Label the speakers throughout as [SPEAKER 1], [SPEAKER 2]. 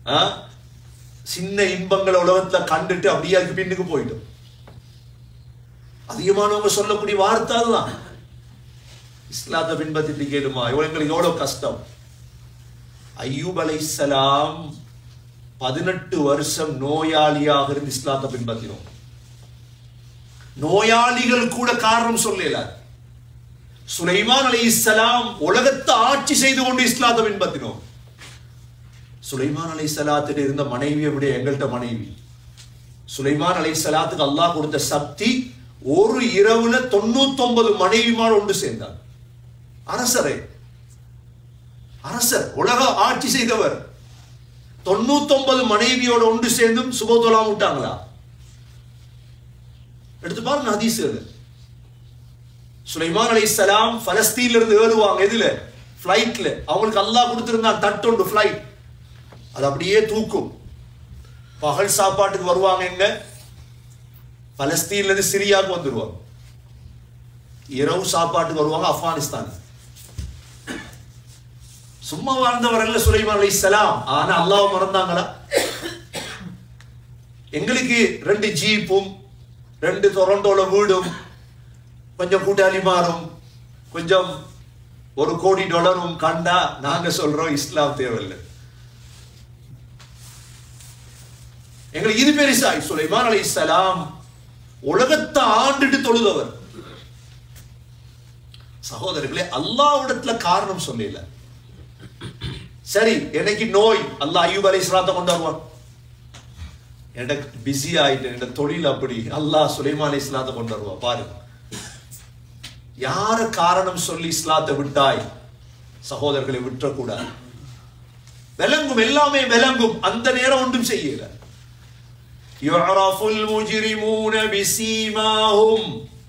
[SPEAKER 1] ஆ? சின்ன இன்பங்களை உலகத்துல கண்டுட்டு அப்படியே அதுக்கு பின்னுக்கு போயிட்டோம் அதிகமானவங்க சொல்லக்கூடிய வார்த்தை அதுதான் இஸ்லாத்தை பின்பற்றிட்டு கேளுமா இவங்களுக்கு எவ்வளவு கஷ்டம் ஐயூப் அலைஹிஸ்ஸலாம் பதினெட்டு வருஷம் நோயாளியாக இருந்து இஸ்லாத்தை பின்பற்றினோம் நோயாளிகள் கூட காரணம் சொல்லல சுலைமான் அலைஹிஸ்ஸலாம் உலகத்தை ஆட்சி செய்து கொண்டு இஸ்லாத்தை பின்பற்றினோம் சுலைமான் அலைஹிஸ்ஸலாத்திட்ட இருந்த மனைவியை விட எங்கள்கிட்ட மனைவி சுலைமான் அலைஹிஸ்ஸலாத்துக்கு அல்லாஹ் கொடுத்த சக்தி ஒரு இரவுல தொண்ணூத்தொன்பது மனைவிமார் ஒன்று சேர்ந்தார் அரசரே அரசர் உலக ஆட்சி செய்தவர் தொண்ணூத்தொன்பது மனைவியோட ஒன்று சேர்ந்தும் சுபோதலாம் விட்டாங்களா எடுத்து பாருங்க ஹதீஸ்கள் சுலைமான் அலைஹிஸ்ஸலாம் பலஸ்தீன்ல இருந்து ஏறுவாங்க எதுல ஃப்ளைட்ல அவங்களுக்கு அல்லாஹ் கொடுத்திருந்தான் தட்டொண்டு ஃப்ளைட் அது அப்படியே தூக்கும் பகல் சாப்பாட்டுக்கு வருவாங்க எங்க பலஸ்தீன்ல இருந்து சிரியாவுக்கு வந்துருவாங்க இரவு சாப்பாட்டுக்கு வருவாங்க ஆப்கானிஸ்தான் சும்மா வாழ்ந்தவர் அல்ல சுலைமான் அலைஹிஸ்ஸலாம் ஆனா அல்லாஹ் மறந்தாங்களா எங்களுக்கு ரெண்டு ஜீப்பும் ரெண்டு டொரண்டோல வீடும் கொஞ்சம் கூட்டாளி மாறும் கொஞ்சம் ஒரு கோடி டாலரும் கண்டா நாங்க சொல்றோம் இஸ்லாம் தேவையில்லை எங்களுக்கு இது பெருசா சுலைமான் அலைஹிஸ்ஸலாம் உலகத்தை ஆண்டுட்டு தொழுதவர் சகோதரர்களே அல்லாஹ்விடத்துல காரணம் சொல்லல சரி எனக்கு நோய் அல்லாஹ் ஐயூப் அலைஹிஸ்ஸலாத்தை கொண்டு வருவான் எனக்கு பிஸி ஆயிட்டேன் என்னோட தொழில் அப்படி அல்லாஹ் சுலைமான் அலைஹிஸ்ஸலாத்தை கொண்டு வருவான் பாருங்க யார காரணம் சொல்லி இஸ்லாத்தை விட்டாய் சகோதரர்களை விட்டுறக்கூடாது விளங்கும் எல்லாமே விளங்கும் அந்த நேரம் ஒன்றும் செய்யல يعرف المجرمون بسيماهم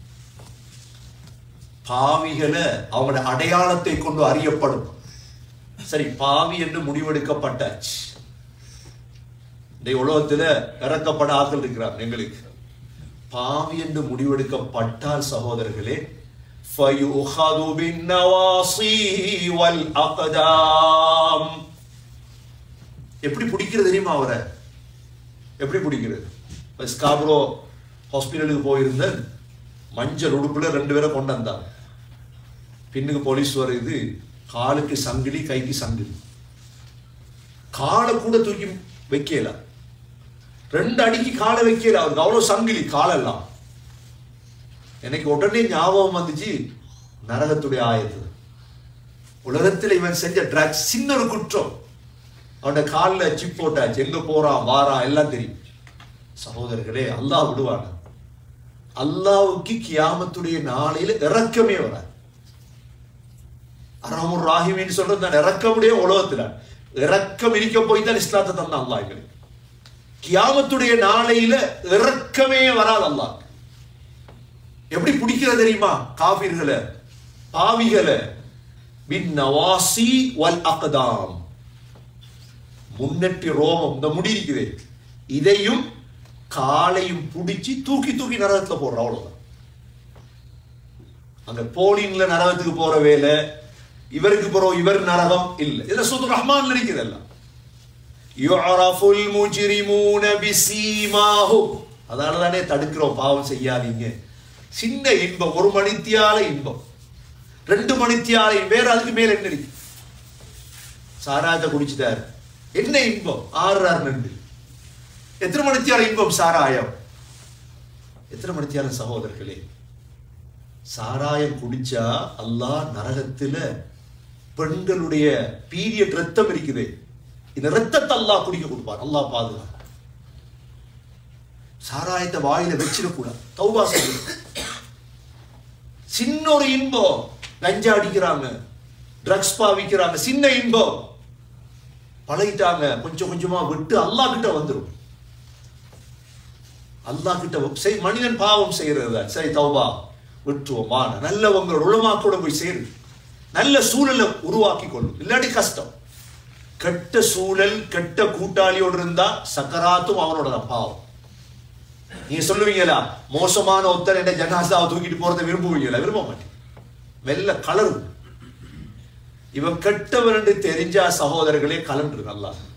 [SPEAKER 1] பாவிகளை அவங்களோட அடையாளத்தை கொண்டு அறியப்படும் சரி பாவி என்று முடிவெடுக்கப்பட்டாச்சு இந்த உலகத்துல இறக்கப்பட ஆக்கள் இருக்கிறார் எங்களுக்கு பாவி என்று முடிவெடுக்கப்பட்டால் சகோதரர்களே فَيُؤْخَذُ بِالنَّوَاصِي وَالْأَقْدَامِ எப்படி பிடிக்கிறது தெரியுமா அவரை எப்படி பிடிக்கிறது இப்போ ஸ்காப்ரோ ஹாஸ்பிட்டலுக்கு போயிருந்தேன் மஞ்சள் உடுப்புல ரெண்டு பேரை கொண்டு வந்தாங்க பின்னுக்கு போலீஸ் வருது காலுக்கு சங்கிலி கைக்கு சங்கிலி காலை கூட தூக்கி வைக்கல ரெண்டு அடிக்கு காலை வைக்கல அவருக்கு அவ்வளவு சங்கிலி காலெல்லாம் எனக்கு உடனே ஞாபகம் வந்துச்சு நரகத்துடைய ஆயத்து உலகத்தில் இவன் செஞ்ச ட்ரக்ஸ் சின்ன ஒரு குற்றம் அவனோட காலில் சிப் போட்டாச்சு எங்க போறான் வாரான் எல்லாம் தெரியும் சகோதரர்களே அல்லாஹ் விடுவான அல்லாவுக்கு கியாமத்துடைய நாளையில இறக்கமே வராது அராமுர் ராஹிமின்னு சொல்றது நான் இறக்கமுடைய உலகத்துல இறக்கம் இருக்க போய் தான் இஸ்லாத்தை தந்தான் அல்லாஹ் எங்களுக்கு கியாமத்துடைய நாளையில இறக்கமே வராது அல்லாஹ் எப்படி பிடிக்கிறது தெரியுமா காபிர்களை பாவிகளை பின் நவாசி வல் அக்தாம் முன்னெட்டி ரோமம் இந்த முடி இருக்குது இதையும் காலையும் பிடிச்சி தூக்கி தூக்கி நரகத்துல போடுற அவ்வளவுதான் அங்க போலின்ல நரகத்துக்கு போற வேலை இவருக்கு போறோம் இவர் நரகம் இல்ல இதுல சுத்து ரஹ்மான் இருக்குது எல்லாம் யுஅரஃபுல் முஜ்ரிமூன பிசீமாஹும் அதனால தானே தடுக்கிறோம் பாவம் செய்யாதீங்க சின்ன இன்பம் ஒரு மணித்தியால இன்பம் ரெண்டு மணித்தியால வேற அதுக்கு மேல என்ன இருக்கு சாராயத்தை குடிச்சிட்டாரு என்ன இன்பம் ஆறுறாரு நண்டு எத்தனை மணித்தியால இன்பம் சாராயம் எத்தனை மணித்தியால சகோதரர்களே சாராயம் குடிச்சா அல்லாஹ் நரகத்துல பெண்களுடைய பீரியட் ரத்தம் இருக்குது இந்த ரத்தத்தை அல்லாஹ் குடிக்க கொடுப்பார் அல்லாஹ் பாதுகாப்பு சாராயத்தை வாயில வச்சிடக்கூடாது தௌபா செய்யணும் சின்ன ஒரு இன்பம் கஞ்சா அடிக்கிறாங்க ட்ரக்ஸ் பாவிக்கிறாங்க சின்ன இன்பம் பழகிட்டாங்க கொஞ்சம் கொஞ்சமா விட்டு அல்லாஹ் கிட்ட வந்துடும் அல்லாஹ் கிட்ட செய் மனிதன் பாவம் செய்யறது தான் சரி தௌபா விட்டுருவோமா நல்லவங்களோட உளமாக்கூட போய் சேரு நல்ல சூழலை உருவாக்கி கொள்ளும் இல்லாட்டி கஷ்டம் கெட்ட சூழல் கெட்ட கூட்டாளியோடு இருந்தா சக்கராத்தும் அவனோட தான் பாவம் நீங்க சொல்லுவீங்களா மோசமான ஒருத்தர் என்ன ஜனாசாவை தூக்கிட்டு போறதை விரும்புவீங்களா விரும்ப மாட்டேன் மெல்ல கலரும் இவன் கெட்டவன் என்று தெரிஞ்சா சகோதரர்களே கலன்று நல்லா